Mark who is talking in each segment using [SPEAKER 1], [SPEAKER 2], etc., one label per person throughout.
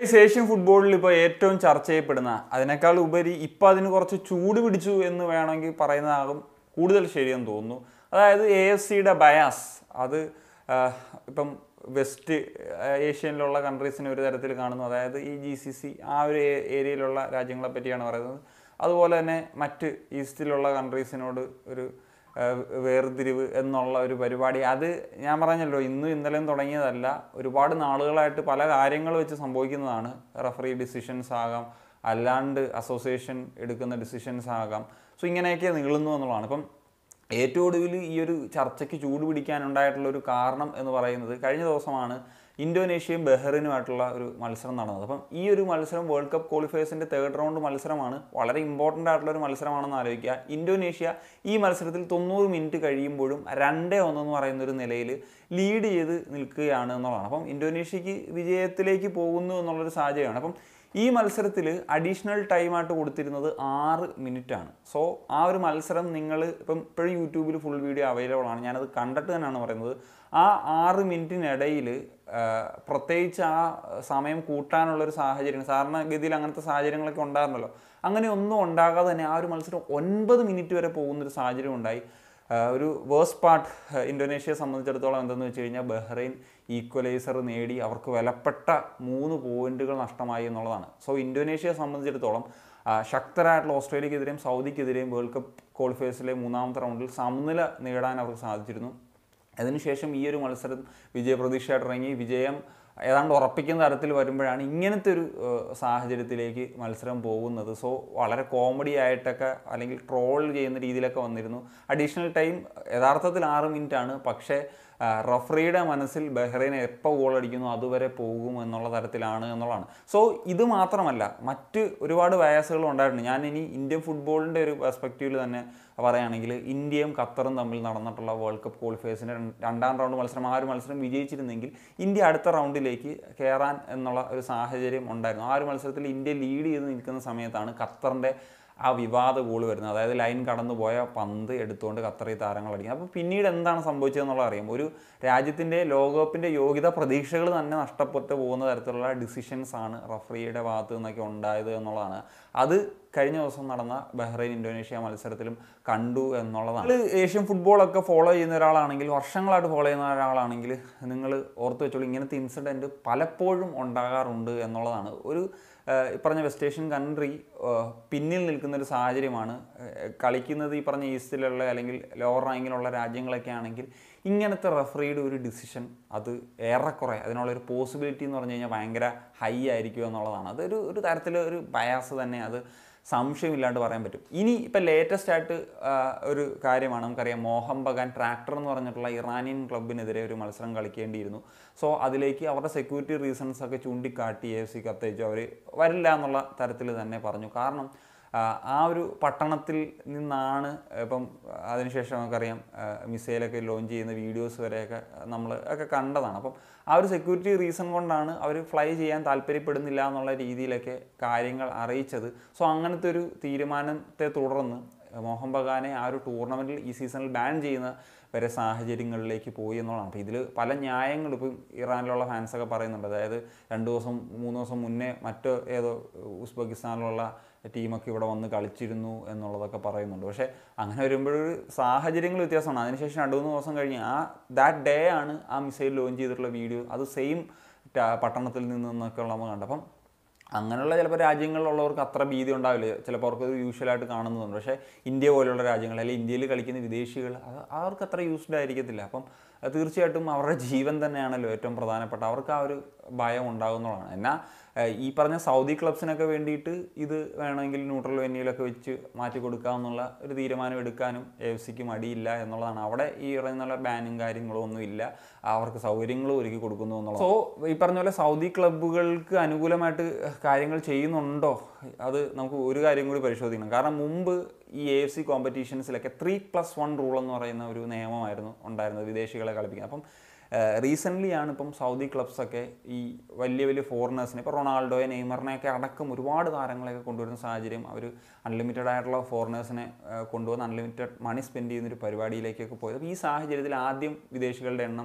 [SPEAKER 1] Asian ഫുട്ബോളിൽ ഇപ്പോൾ ഏറ്റവും ചർച്ച ചെയ്യപ്പെടുന്ന അതിനേക്കാൾ ഉപരി ഇപ്പം അതിന് കുറച്ച് ചൂട് പിടിച്ചു എന്ന് വേണമെങ്കിൽ പറയുന്നതാകും കൂടുതൽ ശരിയെന്ന് തോന്നുന്നു അതായത് എ എഫ് സിയുടെ ബയാസ് അത് ആ, ഇപ്പം വെസ്റ്റ് ആ, ഏഷ്യനിലുള്ള കൺട്രീസിനെ ഒരു തരത്തിൽ കാണുന്നു അതായത് ഈ ജി സി സി ആ ഒരു ഏ- ഏരിയയിലുള്ള രാജ്യങ്ങളെ പറ്റിയാണ് പറയുന്നത് അതുപോലെ തന്നെ മറ്റ് ഈസ്റ്റിലുള്ള കൺട്രീസിനോട് ഒരു ആ, വേർതിരിവ് എന്നുള്ള ഒരു പരിപാടി അത് ഞാൻ പറഞ്ഞല്ലോ ഇന്നും ഇന്നലെയും തുടങ്ങിയതല്ല ഒരുപാട് നാളുകളായിട്ട് പല കാര്യങ്ങൾ വെച്ച് സംഭവിക്കുന്നതാണ് റഫറി ഡിസിഷൻസ് ആകാം അല്ലാണ്ട് അസോസിയേഷൻ എടുക്കുന്ന ഡിസിഷൻസ് ആകാം സോ ഇങ്ങനെയൊക്കെ നീളുന്നു എന്നുള്ളതാണ് ഇപ്പം ഏറ്റവും ഒടുവിൽ ഈ ഒരു ചർച്ചയ്ക്ക് ചൂട് പിടിക്കാനുണ്ടായിട്ടുള്ള ഒരു കാരണം എന്ന് പറയുന്നത് കഴിഞ്ഞ ദിവസമാണ് ഇന്തോനേഷ്യയും ബഹ്റിനുമായിട്ടുള്ള ഒരു മത്സരം നടന്നത് അപ്പം ഈ ഒരു മത്സരം വേൾഡ് കപ്പ് ക്വാളിഫയേഴ്സിൻ്റെ തേർഡ് റൗണ്ട് മത്സരമാണ് വളരെ ഇമ്പോർട്ടൻ്റ് ആയിട്ടുള്ള ഒരു മത്സരമാണെന്ന് ആലോചിക്കുക ഇന്തോനേഷ്യ ഈ മത്സരത്തിൽ തൊണ്ണൂറ് മിനിറ്റ് കഴിയുമ്പോഴും രണ്ടേ ഒന്നെന്ന് പറയുന്ന ഒരു നിലയിൽ ലീഡ് ചെയ്ത് നിൽക്കുകയാണ് എന്നുള്ളതാണ് അപ്പം ഇന്തോനേഷ്യക്ക് വിജയത്തിലേക്ക് പോകുന്നു എന്നുള്ളൊരു സാഹചര്യമാണ് അപ്പം ഈ മത്സരത്തിൽ അഡീഷണൽ ടൈമായിട്ട് കൊടുത്തിരുന്നത് ആറ് മിനിറ്റാണ് സോ ആ ഒരു മത്സരം നിങ്ങൾ ഇപ്പം ഇപ്പോഴും യൂട്യൂബിൽ ഫുൾ വീഡിയോ അവൈലബിൾ ആണ് ഞാനത് കണ്ടിട്ട് തന്നെയാണ് പറയുന്നത് ആ ആറ് മിനിറ്റിനിടയിൽ പ്രത്യേകിച്ച് ആ സമയം കൂട്ടാനുള്ളൊരു സാഹചര്യം സാധാരണഗതിയിൽ അങ്ങനത്തെ സാഹചര്യങ്ങളൊക്കെ ഉണ്ടായിരുന്നല്ലോ അങ്ങനെ ഒന്നും ഉണ്ടാകാതെ തന്നെ ആ ഒരു മത്സരം ഒൻപത് മിനിറ്റ് വരെ പോകുന്നൊരു സാഹചര്യം ഉണ്ടായി ആ, ഒരു വേഴ്സ് പാർട്ട് ഇന്തോനേഷ്യയെ സംബന്ധിച്ചിടത്തോളം എന്തെന്ന് വെച്ച് കഴിഞ്ഞാൽ ബഹ്റൈൻ ഈക്വലൈസർ നേടി അവർക്ക് വിലപ്പെട്ട മൂന്ന് പോയിന്റുകൾ നഷ്ടമായി എന്നുള്ളതാണ് സോ ഇന്തോനേഷ്യയെ സംബന്ധിച്ചിടത്തോളം ആ, ശക്തരായിട്ടുള്ള ഓസ്ട്രേലിയക്കെതിരെയും സൗദിക്കെതിരെയും വേൾഡ് കപ്പ് ക്വാളിഫയേഴ്സിലെ മൂന്നാമത്തെ റൗണ്ടിൽ സമനില നേടാൻ അവർക്ക് സാധിച്ചിരുന്നു അതിനുശേഷം ഈ ഒരു മത്സരം വിജയപ്രതീക്ഷയായിട്ട് ഇറങ്ങി വിജയം ഏതാണ്ട് ഉറപ്പിക്കുന്ന തരത്തിൽ വരുമ്പോഴാണ് ഇങ്ങനത്തെ ഒരു ഏഹ്, സാഹചര്യത്തിലേക്ക് മത്സരം പോകുന്നത് സോ വളരെ കോമഡി ആയിട്ടൊക്കെ അല്ലെങ്കിൽ ട്രോൾ ചെയ്യുന്ന രീതിയിലൊക്കെ വന്നിരുന്നു അഡീഷണൽ ടൈം യഥാർത്ഥത്തിൽ ആറ് മിനിറ്റ് ആണ് പക്ഷേ ആ, റഫറിയുടെ മനസ്സിൽ ബഹ്റൈൻ എപ്പോൾ ഗോൾ അടിക്കുന്നു അതുവരെ പോകും എന്നുള്ള തരത്തിലാണ് എന്നുള്ളതാണ് സോ ഇത് മാത്രമല്ല മറ്റ് ഒരുപാട് വയസ്സുകളും ഉണ്ടായിട്ടുണ്ട് ഞാൻ ഇനി ഇന്ത്യൻ ഫുട്ബോളിൻ്റെ ഒരു പെർസ്പെക്റ്റീവിൽ തന്നെ പറയുകയാണെങ്കിൽ ഇന്ത്യയും ഖത്തറും തമ്മിൽ നടന്നിട്ടുള്ള വേൾഡ് കപ്പ് ക്വാളിഫയേഴ്സിൻ്റെ രണ്ടാം റൗണ്ട് മത്സരം ആ ഒരു മത്സരം വിജയിച്ചിരുന്നെങ്കിൽ ഇന്ത്യ അടുത്ത റൗണ്ടിലേക്ക് കയറാൻ എന്നുള്ള ഒരു സാഹചര്യം ഉണ്ടായിരുന്നു ആ ഒരു മത്സരത്തിൽ ഇന്ത്യ ലീഡ് ചെയ്ത് നിൽക്കുന്ന സമയത്താണ് ഖത്തറിൻ്റെ ആ വിവാദ ഗോൾ വരുന്നത് അതായത് ലൈൻ കടന്നു പോയ പന്ത് എടുത്തുകൊണ്ട് ഖത്തറി താരങ്ങൾ അടിക്കുന്നത് അപ്പോൾ പിന്നീട് എന്താണ് സംഭവിച്ചതെന്നുള്ളത് അറിയാം ഒരു രാജ്യത്തിൻ്റെ ലോകകപ്പിൻ്റെ യോഗ്യത പ്രതീക്ഷകൾ തന്നെ നഷ്ടപ്പെട്ടു പോകുന്ന തരത്തിലുള്ള ഡിസിഷൻസ് ആണ് റഫറിയുടെ ഭാഗത്ത് നിന്നൊക്കെ ഉണ്ടായത് എന്നുള്ളതാണ് അത് കഴിഞ്ഞ ദിവസം നടന്ന ബഹ്റൈൻ ഇന്തോനേഷ്യ മത്സരത്തിലും കണ്ടു എന്നുള്ളതാണ് നിങ്ങൾ ഏഷ്യൻ ഫുട്ബോളൊക്കെ ഫോളോ ചെയ്യുന്ന ഒരാളാണെങ്കിൽ വർഷങ്ങളായിട്ട് ഫോളോ ചെയ്യുന്ന ഒരാളാണെങ്കിൽ നിങ്ങൾ ഓർത്ത് വെച്ചോളൂ ഇങ്ങനത്തെ ഇൻസിഡൻറ്റ് പലപ്പോഴും ഉണ്ടാകാറുണ്ട് എന്നുള്ളതാണ് ഒരു ഏഹ്, ഈ പറഞ്ഞ വെസ്റ്റ് ഏഷ്യൻ കൺട്രി ഏഹ്, പിന്നിൽ നിൽക്കുന്ന ഒരു സാഹചര്യമാണ് ഏഹ്, കളിക്കുന്നത് ഈ പറഞ്ഞ ഈസ്റ്റിലുള്ള അല്ലെങ്കിൽ ലോവർ റാങ്കിലുള്ള രാജ്യങ്ങളൊക്കെ ആണെങ്കിൽ ഇങ്ങനത്തെ റഫറിയുടെ ഒരു ഡിസിഷൻ അത് ഏറെക്കുറെ അതിനുള്ളൊരു പോസിബിലിറ്റി എന്ന് പറഞ്ഞു കഴിഞ്ഞാൽ ഭയങ്കര ഹൈ ആയിരിക്കും എന്നുള്ളതാണ് അതൊരു ഒരു തരത്തിൽ ഒരു ബയാസ് തന്നെ അത് സംശയമില്ലാണ്ട് പറയാൻ പറ്റും ഇനി ഇപ്പം ലേറ്റസ്റ്റ് ആയിട്ട് ആ, ഒരു കാര്യമാണ് നമുക്കറിയാം മോഹൻ ബഗാൻ ട്രാക്ടർ എന്ന് പറഞ്ഞിട്ടുള്ള ഇറാനിയൻ ക്ലബിനെതിരെ ഒരു മത്സരം കളിക്കേണ്ടിയിരുന്നു സോ അതിലേക്ക് അവരുടെ സെക്യൂരിറ്റി റീസൺസ് ഒക്കെ ചൂണ്ടിക്കാട്ടി എ എഫ് സി കത്തയച്ചു അവർ വരില്ല എന്നുള്ള തരത്തിൽ തന്നെ പറഞ്ഞു കാരണം ആ, ആ ഒരു പട്ടണത്തിൽ നിന്നാണ് ഇപ്പം അതിനുശേഷം നമുക്കറിയാം ആ, മിസൈലൊക്കെ ലോഞ്ച് ചെയ്യുന്ന വീഡിയോസ് വരെയൊക്കെ നമ്മൾ ഒക്കെ കണ്ടതാണ് അപ്പം ആ ഒരു സെക്യൂരിറ്റി റീസൺ കൊണ്ടാണ് അവർ ഫ്ലൈ ചെയ്യാൻ താല്പര്യപ്പെടുന്നില്ല എന്നുള്ള രീതിയിലൊക്കെ കാര്യങ്ങൾ അറിയിച്ചത് സോ അങ്ങനത്തെ ഒരു തീരുമാനത്തെ തുടർന്ന് മോഹൻ ബഗാനെ ആ ഒരു ടൂർണമെൻറ്റിൽ ഈ സീസണിൽ ബാൻ ചെയ്യുന്ന വരെ സാഹചര്യങ്ങളിലേക്ക് പോയി എന്നുള്ളതാണ് അപ്പോൾ ഇതിൽ പല ന്യായങ്ങളും ഇപ്പം ഇറാനിലുള്ള ഫാൻസൊക്കെ പറയുന്നുണ്ട് അതായത് രണ്ട് ദിവസം മൂന്ന് ദിവസം മുന്നേ മറ്റോ ഏതോ ഉസ്ബെക്കിസ്ഥാനിലുള്ള ടീമൊക്കെ ഇവിടെ വന്ന് കളിച്ചിരുന്നു എന്നുള്ളതൊക്കെ പറയുന്നുണ്ട് പക്ഷേ അങ്ങനെ വരുമ്പോഴൊരു സാഹചര്യങ്ങൾ വ്യത്യാസമാണ് അതിനുശേഷം രണ്ട് മൂന്ന് ദിവസം കഴിഞ്ഞ് ആ ദാറ്റ് ഡേ ആണ് ആ മിസൈൽ ലോഞ്ച് ചെയ്തിട്ടുള്ള വീഡിയോ അത് സെയിം പട്ടണത്തിൽ നിന്നൊക്കെ ഉള്ള നമ്മൾ കണ്ടു അപ്പം അങ്ങനെയുള്ള ചിലപ്പോൾ രാജ്യങ്ങളിലുള്ളവർക്ക് അത്ര ഭീതി ഉണ്ടാവില്ല ചിലപ്പോൾ അവർക്ക് യൂഷ്വലായിട്ട് കാണുന്നതുണ്ട് പക്ഷേ ഇന്ത്യ പോലെയുള്ള രാജ്യങ്ങൾ അല്ലെങ്കിൽ ഇന്ത്യയിൽ കളിക്കുന്ന വിദേശികൾ അത് അവർക്ക് അത്ര യൂസ്ഡ് ആയിരിക്കത്തില്ല അപ്പം അത് തീർച്ചയായിട്ടും അവരുടെ ജീവൻ തന്നെയാണല്ലോ ഏറ്റവും പ്രധാനപ്പെട്ട അവർക്ക് ആ ഒരു ഭയം ഉണ്ടാകുന്നതാണ് എന്നാൽ ഏഹ്, ഈ പറഞ്ഞ സൗദി ക്ലബ്സിനൊക്കെ വേണ്ടിയിട്ട് ഇത് വേണമെങ്കിൽ ന്യൂട്രൽ വെന്യൂലൊക്കെ വെച്ച് മാറ്റി കൊടുക്കാമെന്നുള്ള ഒരു തീരുമാനം എടുക്കാനും എ എഫ് സിക്ക് മടിയില്ല എന്നുള്ളതാണ് അവിടെ ഈ പറയുന്ന ബാനും കാര്യങ്ങളും ഒന്നും ഇല്ല അവർക്ക് സൗകര്യങ്ങളും ഒരുക്കി കൊടുക്കുന്നു എന്നുള്ളത് സോ ഈ പറഞ്ഞ പോലെ സൗദി ക്ലബ്ബുകൾക്ക് അനുകൂലമായിട്ട് കാര്യങ്ങൾ ചെയ്യുന്നുണ്ടോ അത് നമുക്ക് ഒരു കാര്യം കൂടി പരിശോധിക്കണം കാരണം മുമ്പ് ഈ എ എഫ് സി കോമ്പറ്റീഷൻസിലൊക്കെ ത്രീ പ്ലസ് വൺ റൂൾ എന്ന് പറയുന്ന ഒരു നിയമമായിരുന്നു ഉണ്ടായിരുന്നത് വിദേശികളെ കളിപ്പിക്കാൻ അപ്പം റീസെൻ്റ്ലി ആണ് ഇപ്പം സൗദി ക്ലബ്സൊക്കെ ഈ വലിയ വലിയ ഫോറിനേഴ്സിനെ ഇപ്പോൾ റൊണാൾഡോയെ നെയ്മറിനെയൊക്കെ അടക്കം ഒരുപാട് താരങ്ങളെയൊക്കെ കൊണ്ടുവരുന്ന സാഹചര്യം അവർ അൺലിമിറ്റഡ് ആയിട്ടുള്ള ഫോറിനേഴ്സിനെ കൊണ്ടുവന്ന് അൺലിമിറ്റഡ് മണി സ്പെൻഡ് ചെയ്യുന്ന ഒരു പരിപാടിയിലേക്കൊക്കെ പോയത് അപ്പോൾ ഈ സാഹചര്യത്തിൽ ആദ്യം വിദേശികളുടെ എണ്ണം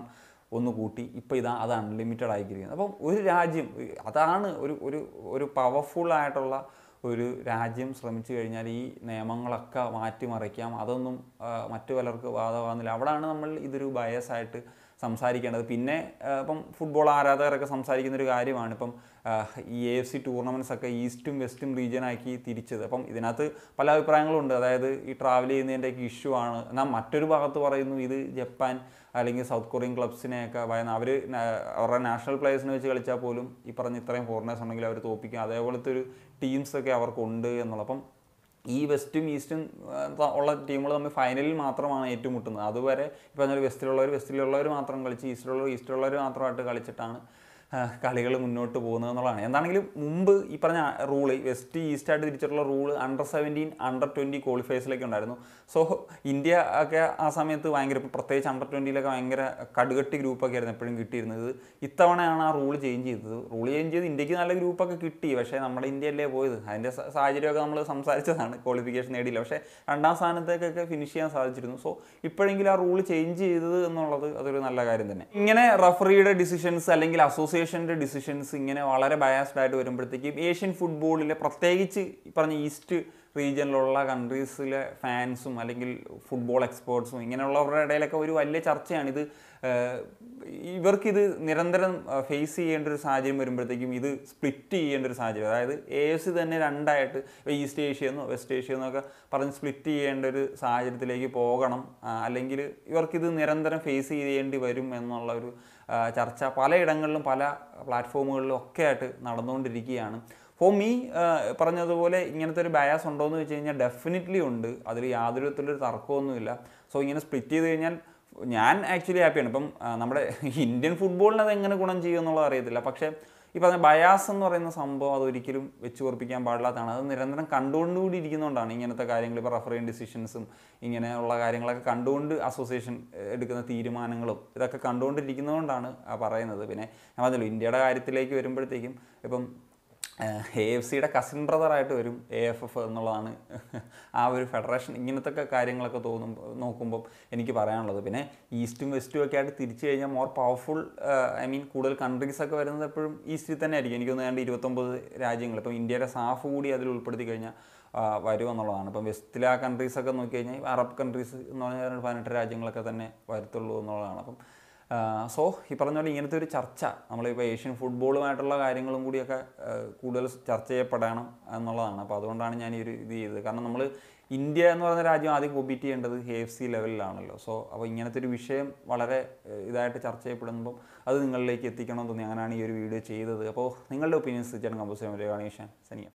[SPEAKER 1] ഒന്ന് കൂട്ടി ഇപ്പോൾ ഇതാ അത് അൺലിമിറ്റഡ് ആക്കിയിരിക്കുന്നത് അപ്പം ഒരു രാജ്യം അതാണ് ഒരു ഒരു ഒരു പവർഫുൾ ആയിട്ടുള്ള ഒരു രാജ്യം ശ്രമിച്ചു കഴിഞ്ഞാൽ ഈ നിയമങ്ങളൊക്കെ മാറ്റിമറിക്കാം അതൊന്നും ആ, മറ്റു പലർക്ക് ബാധകമാകുന്നില്ല അവിടെയാണ് നമ്മൾ ഇതൊരു ബയസായിട്ട് സംസാരിക്കേണ്ടത് പിന്നെ ആ, ഇപ്പം ഫുട്ബോൾ ആരാധകരൊക്കെ സംസാരിക്കുന്ന ഒരു കാര്യമാണ് ഇപ്പം ആ, ഈ എ എഫ് സി ടൂർണമെൻറ്റ്സ് ഒക്കെ ഈസ്റ്റും വെസ്റ്റും റീജിയനാക്കി തിരിച്ചത് അപ്പം ഇതിനകത്ത് പല അഭിപ്രായങ്ങളുണ്ട് അതായത് ഈ ട്രാവൽ ചെയ്യുന്നതിൻ്റെയൊക്കെ ഇഷ്യൂ ആണ് എന്നാൽ മറ്റൊരു ഭാഗത്ത് പറയുന്നു ഇത് ജപ്പാൻ അല്ലെങ്കിൽ സൗത്ത് കൊറിയൻ ക്ലബ്സിനെയൊക്കെ ഭയന്ന് അവർ അവരുടെ നാഷണൽ പ്ലേയേഴ്സിനെ വെച്ച് കളിച്ചാൽ പോലും ഈ പറഞ്ഞ ഇത്രയും ഫോറിനേഴ്സ് ഉണ്ടെങ്കിൽ അവർ തോപ്പിക്കും അതേപോലത്തെ ഒരു ടീംസൊക്കെ അവർക്കുണ്ട് എന്നുള്ളത് അപ്പം ഈ വെസ്റ്റും ഈസ്റ്റും ആ, ത- ഉള്ള ടീമുകൾ തമ്മിൽ ഫൈനലിൽ മാത്രമാണ് ഏറ്റുമുട്ടുന്നത് അതുവരെ ഇപ്പം പറഞ്ഞാൽ വെസ്റ്റിലുള്ളവർ വെസ്റ്റിലുള്ളവർ മാത്രം കളിച്ച് ഈസ്റ്റിലുള്ളവർ ഈസ്റ്റിലുള്ളവർ മാത്രമായിട്ട് കളിച്ചിട്ടാണ് കളികൾ മുന്നോട്ട് പോകുന്നത് എന്നുള്ളതാണ് എന്താണെങ്കിലും മുമ്പ് ഈ പറഞ്ഞ റൂള് വെസ്റ്റ് ഈസ്റ്റ് ആയിട്ട് തിരിച്ചിട്ടുള്ള rule under seventeen under twenty ക്വാളിഫയേഴ്സിലൊക്കെ ഉണ്ടായിരുന്നു സോ ഇന്ത്യ ഒക്കെ ആ സമയത്ത് ഭയങ്കര ഇപ്പം പ്രത്യേകിച്ച് അണ്ടർ ട്വൻറ്റിയിലൊക്കെ ഭയങ്കര കടുകട്ടി ഗ്രൂപ്പൊക്കെ ആയിരുന്നു എപ്പോഴും കിട്ടിയിരുന്നത് ഇത്തവണയാണ് ആ റൂൾ ചേഞ്ച് ചെയ്തത് റൂൾ ചേഞ്ച് ചെയ്ത് ഇന്ത്യക്ക് നല്ല ഗ്രൂപ്പൊക്കെ കിട്ടി പക്ഷേ നമ്മുടെ ഇന്ത്യയല്ലേ പോയത് അതിൻ്റെ സ- സാഹചര്യമൊക്കെ നമ്മൾ സംസാരിച്ചതാണ് ക്വാളിഫിക്കേഷൻ നേടിയില്ല പക്ഷേ രണ്ടാം സ്ഥാനത്തേക്കൊക്കെ ഫിനിഷ് ചെയ്യാൻ സാധിച്ചിരുന്നു സോ ഇപ്പോഴെങ്കിലും ആ റൂൾ ചേഞ്ച് ചെയ്തത് എന്നുള്ളത് അതൊരു നല്ല കാര്യം തന്നെ ഇങ്ങനെ റഫറിയുടെ ഡിസിഷൻസ് അല്ലെങ്കിൽ അസോസിയേഷൻ്റെ ഡിസിഷൻസ് ഇങ്ങനെ വളരെ ബയാസ്ഡ് ആയിട്ട് വരുമ്പോഴത്തേക്കും ഏഷ്യൻ ഫുട്ബോളിലെ പ്രത്യേകിച്ച് ഈ പറഞ്ഞ ഈസ്റ്റ് റീജിയനിലുള്ള കൺട്രീസിലെ ഫാൻസും അല്ലെങ്കിൽ ഫുട്ബോൾ എക്സ്പേർട്സും ഇങ്ങനെയുള്ളവരുടെ ഇടയിലൊക്കെ ഒരു വലിയ ചർച്ചയാണിത് ഏഹ് ഇവർക്കിത് നിരന്തരം ഫേസ് ചെയ്യേണ്ട ഒരു സാഹചര്യം വരുമ്പോഴത്തേക്കും ഇത് സ്പ്ലിറ്റ് ചെയ്യേണ്ട ഒരു സാഹചര്യം അതായത് എ എസ് തന്നെ രണ്ടായിട്ട് ഇപ്പോൾ ഈസ്റ്റ് ഏഷ്യ എന്നോ വെസ്റ്റ് ഏഷ്യ എന്നൊക്കെ പറഞ്ഞ് സ്പ്ലിറ്റ് ചെയ്യേണ്ട ഒരു സാഹചര്യത്തിലേക്ക് പോകണം ആ, അല്ലെങ്കിൽ ഇവർക്കിത് നിരന്തരം ഫേസ് ചെയ്യേണ്ടി വരും എന്നുള്ള ഒരു ആ, ചർച്ച പലയിടങ്ങളിലും പല പ്ലാറ്റ്ഫോമുകളിലും ഒക്കെ ആയിട്ട് നടന്നുകൊണ്ടിരിക്കുകയാണ് ഫോർ മീ പറഞ്ഞതുപോലെ ഇങ്ങനത്തെ ഒരു ബയാസ് ഉണ്ടോ എന്ന് വെച്ച് കഴിഞ്ഞാൽ ഡെഫിനറ്റ്ലി ഉണ്ട് അതിൽ യാതൊരു വിധത്തിലൊരു തർക്കമൊന്നുമില്ല സോ ഇങ്ങനെ സ്പ്ലിറ്റ് ചെയ്ത് കഴിഞ്ഞാൽ ഞാൻ ആക്ച്വലി ഹാപ്പിയാണ് ഇപ്പം ആ, നമ്മുടെ ഇന്ത്യൻ ഫുട്ബോളിന് അത് എങ്ങനെ ഗുണം ചെയ്യും എന്നുള്ളത് അറിയത്തില്ല പക്ഷേ ഈ പറഞ്ഞ ബയാസ് എന്ന് പറയുന്ന സംഭവം അത് ഒരിക്കലും വെച്ച് ഉറപ്പിക്കാൻ പാടില്ലാത്തതാണ് അത് നിരന്തരം കണ്ടുകൊണ്ടുകൂടി ഇരിക്കുന്നതുകൊണ്ടാണ് ഇങ്ങനത്തെ കാര്യങ്ങൾ ഇപ്പോൾ റഫറിങ് ഡിസിഷൻസും ഇങ്ങനെയുള്ള കാര്യങ്ങളൊക്കെ കണ്ടുകൊണ്ട് അസോസിയേഷൻ എടുക്കുന്ന തീരുമാനങ്ങളും ഇതൊക്കെ കണ്ടുകൊണ്ടിരിക്കുന്നതുകൊണ്ടാണ് ആ പറയുന്നത് പിന്നെ ഞാൻ പറഞ്ഞല്ലോ ഇന്ത്യയുടെ കാര്യത്തിലേക്ക് വരുമ്പോഴത്തേക്കും ഇപ്പം എ എഫ് സിയുടെ കസിൻ ബ്രദറായിട്ട് വരും എ എഫ് എഫ് എന്നുള്ളതാണ് ആ ഒരു ഫെഡറേഷൻ ഇങ്ങനത്തെ ഒക്കെ കാര്യങ്ങളൊക്കെ തോന്നും നോക്കുമ്പോൾ എനിക്ക് പറയാനുള്ളത് പിന്നെ ഈസ്റ്റും വെസ്റ്റും ഒക്കെ ആയിട്ട് തിരിച്ചു കഴിഞ്ഞാൽ മോർ പവർഫുൾ ഐ മീൻ കൂടുതൽ കൺട്രീസ് ഒക്കെ വരുന്നത് എപ്പോഴും ഈസ്റ്റിൽ തന്നെ ആയിരിക്കും എനിക്ക് തോന്നുന്നു ഇരുപത്തൊമ്പത് രാജ്യങ്ങൾ ഇപ്പം ഇന്ത്യയുടെ സാഫ് കൂടി അതിൽ ഉൾപ്പെടുത്തി കഴിഞ്ഞാൽ ആ, വരും എന്നുള്ളതാണ് ഇപ്പം വെസ്റ്റിലെ ആ കൺട്രീസൊക്കെ നോക്കി കഴിഞ്ഞാൽ അറബ് കൺട്രീസ് എന്ന് പറഞ്ഞാൽ ഒരു പതിനെട്ട് രാജ്യങ്ങളൊക്കെ തന്നെ വരത്തുള്ളൂ എന്നുള്ളതാണ് അപ്പം സോ ഈ പറഞ്ഞ പോലെ ഇങ്ങനത്തെ ഒരു ചർച്ച നമ്മളിപ്പോൾ ഏഷ്യൻ ഫുട്ബോളുമായിട്ടുള്ള കാര്യങ്ങളും കൂടിയൊക്കെ ആ, കൂടുതൽ ചർച്ച ചെയ്യപ്പെടണം എന്നുള്ളതാണ് അപ്പോൾ അതുകൊണ്ടാണ് ഞാൻ ഈ ഒരു ഇത് ചെയ്തത് കാരണം നമ്മൾ ഇന്ത്യ എന്ന് പറയുന്ന രാജ്യം ആദ്യം കോമ്പീറ്റ് ചെയ്യേണ്ടത് എ എഫ് സി ലെവലിലാണല്ലോ സോ അപ്പോൾ ഇങ്ങനത്തെ ഒരു വിഷയം വളരെ ഏഹ്, ഇതായിട്ട് ചർച്ച ചെയ്യപ്പെടുമ്പോൾ അത് നിങ്ങളിലേക്ക് എത്തിക്കണം എന്ന് തോന്നി അങ്ങനെയാണ് ഈ ഒരു വീഡിയോ ചെയ്തത് അപ്പോൾ നിങ്ങളുടെ ഒപ്പീനിയൻസ് ചേട്ടൻ കമ്പോസ് ചെയ്യാൻ പറ്റുക ഗണേശൻ സനിയ